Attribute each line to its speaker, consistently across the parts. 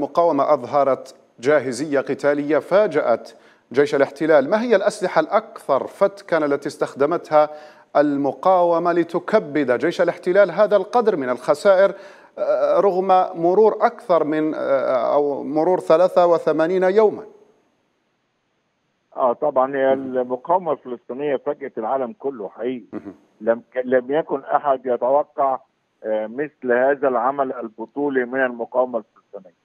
Speaker 1: المقاومة أظهرت جاهزية قتالية فاجأت جيش الاحتلال ما هي الأسلحة الأكثر فتكا التي استخدمتها المقاومة لتكبد جيش الاحتلال هذا القدر من الخسائر آه، رغم مرور أكثر من آه، أو مرور 83 يوما
Speaker 2: اه طبعا هي المقاومه الفلسطينيه فاجئت العالم كله حقيقي لم لم يكن احد يتوقع آه، مثل هذا العمل البطولي من المقاومه الفلسطينيه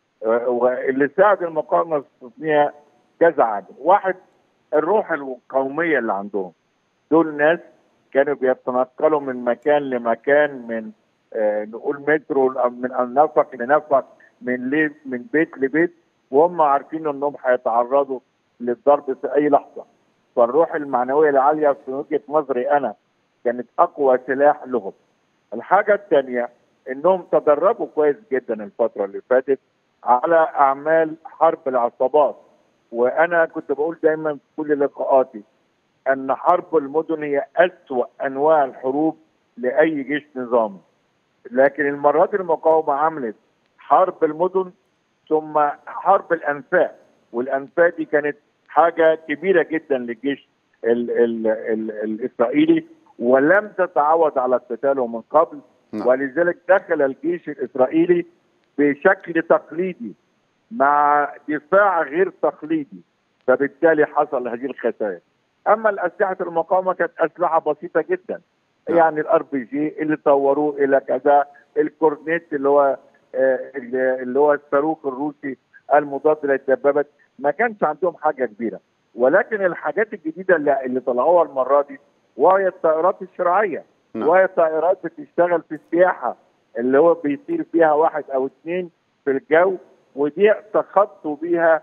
Speaker 2: واللي ساعد المقاومه الفلسطينيه كذا عامل واحد الروح القوميه اللي عندهم دول ناس كانوا بيتنقلوا من مكان لمكان من آه نقول مترو من نفق لنفق من ليه من بيت لبيت وهم عارفين انهم هيتعرضوا للضرب في اي لحظه فالروح المعنويه العاليه في وجهه نظري انا كانت اقوى سلاح لهم الحاجه الثانيه انهم تدربوا كويس جدا الفتره اللي فاتت على اعمال حرب العصابات وانا كنت بقول دايما في كل لقاءاتي ان حرب المدن هي اسوا انواع الحروب لاي جيش نظامي لكن المرات المقاومه عملت حرب المدن ثم حرب الانفاق والانفاق دي كانت حاجه كبيره جدا للجيش ال ال ال الاسرائيلي ولم تتعود على قتاله من قبل نعم. ولذلك دخل الجيش الاسرائيلي بشكل تقليدي مع دفاع غير تقليدي فبالتالي حصل هذه الخسائر اما الاسلحه المقاومه كانت اسلحه بسيطه جدا نعم. يعني الار بي جي اللي طوروه الى كذا الكورنيت اللي هو آه، اللي هو الصاروخ الروسي المضاد للدبابات ما كانش عندهم حاجه كبيره ولكن الحاجات الجديده اللي, اللي طلعوها المره دي وهي الطائرات الشرعيه نعم. وهي طائرات بتشتغل في السياحه اللي هو بيطير فيها واحد او اثنين في الجو ودي تخطوا بيها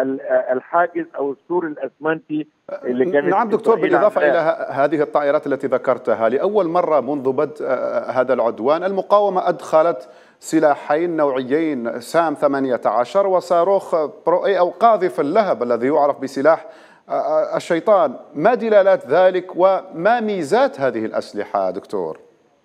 Speaker 2: الحاجز او السور الاسمنتي
Speaker 1: اللي كانت نعم دكتور بالاضافه الى هذه الطائرات التي ذكرتها لاول مره منذ بدء هذا العدوان المقاومه ادخلت سلاحين نوعيين سام 18 وصاروخ برو اي او قاذف اللهب الذي يعرف بسلاح الشيطان ما دلالات ذلك وما ميزات هذه الاسلحه دكتور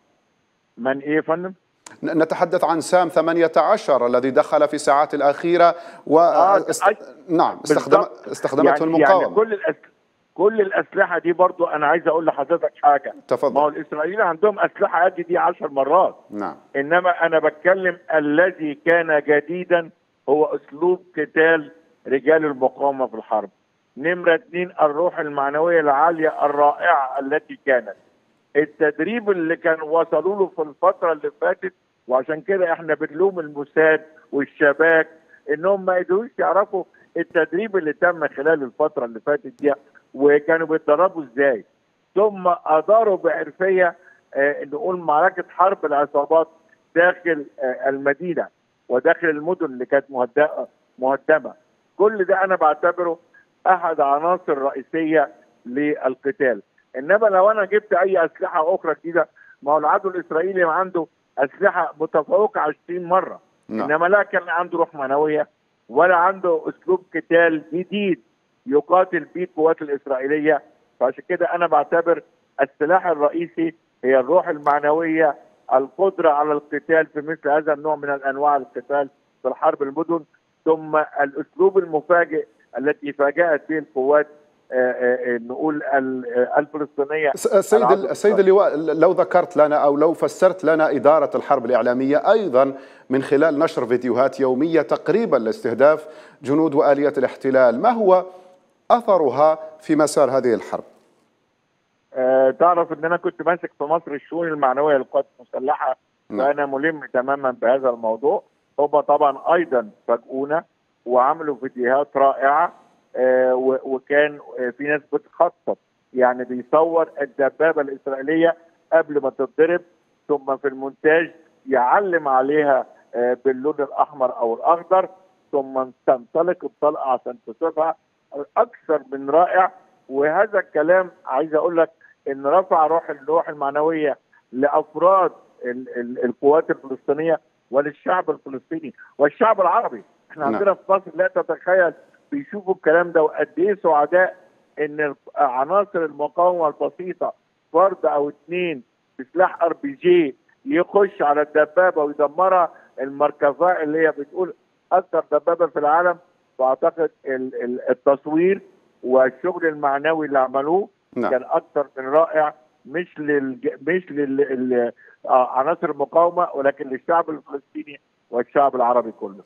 Speaker 2: من ايه فندم
Speaker 1: نتحدث عن سام 18 الذي دخل في الساعات الأخيرة و آه است... نعم استخدم... استخدمته يعني المقاومة يعني
Speaker 2: كل الأس... كل الأسلحة دي برضو أنا عايز أقول لحضرتك حاجة
Speaker 1: تفضل
Speaker 2: ما هو الإسرائيليين عندهم أسلحة قد دي 10 مرات
Speaker 1: نعم
Speaker 2: إنما أنا بتكلم الذي كان جديدا هو أسلوب قتال رجال المقاومة في الحرب نمرة اثنين الروح المعنوية العالية الرائعة التي كانت التدريب اللي كانوا وصلوا له في الفتره اللي فاتت وعشان كده احنا بنلوم الموساد والشباك انهم ما قدروش يعرفوا التدريب اللي تم خلال الفتره اللي فاتت دي وكانوا بيتدربوا ازاي ثم اداروا بعرفيه آه نقول معركه حرب العصابات داخل آه المدينه وداخل المدن اللي كانت مهدمه كل ده انا بعتبره احد عناصر رئيسيه للقتال انما لو انا جبت اي اسلحه اخرى كده ما هو العدو الاسرائيلي عنده اسلحه متفوقه 20 مره نعم. انما لا كان عنده روح معنويه ولا عنده اسلوب قتال جديد يقاتل به القوات الاسرائيليه فعشان كده انا بعتبر السلاح الرئيسي هي الروح المعنويه القدره على القتال في مثل هذا النوع من الانواع القتال في الحرب المدن ثم الاسلوب المفاجئ التي فاجات به القوات آه، آه، نقول الفلسطينيه
Speaker 1: السيد السيد اللواء لو ذكرت لنا او لو فسرت لنا اداره الحرب الاعلاميه ايضا من خلال نشر فيديوهات يوميه تقريبا لاستهداف جنود واليه الاحتلال ما هو اثرها في مسار هذه الحرب؟
Speaker 2: أه تعرف ان انا كنت ماسك في مصر الشؤون المعنويه للقوات المسلحه نعم. وانا ملم تماما بهذا الموضوع هم طبعا ايضا فاجئونا وعملوا فيديوهات رائعه آه، وكان آه، في ناس بتخطط يعني بيصور الدبابه الاسرائيليه قبل ما تتضرب ثم في المونتاج يعلم عليها آه، باللون الاحمر او الاخضر ثم تنطلق الطلقه عشان تصيبها اكثر من رائع وهذا الكلام عايز اقول لك ان رفع روح الروح المعنويه لافراد القوات الفلسطينيه وللشعب الفلسطيني والشعب العربي احنا نعم. عندنا في مصر لا تتخيل بيشوفوا الكلام ده وقد ايه سعداء ان عناصر المقاومه البسيطه فرد او اثنين بسلاح ار بي جي يخش على الدبابه ويدمرها المركزات اللي هي بتقول اكثر دبابه في العالم واعتقد التصوير والشغل المعنوي اللي عملوه نعم. كان اكثر من رائع مش لل مش لل عناصر المقاومه ولكن للشعب الفلسطيني والشعب العربي كله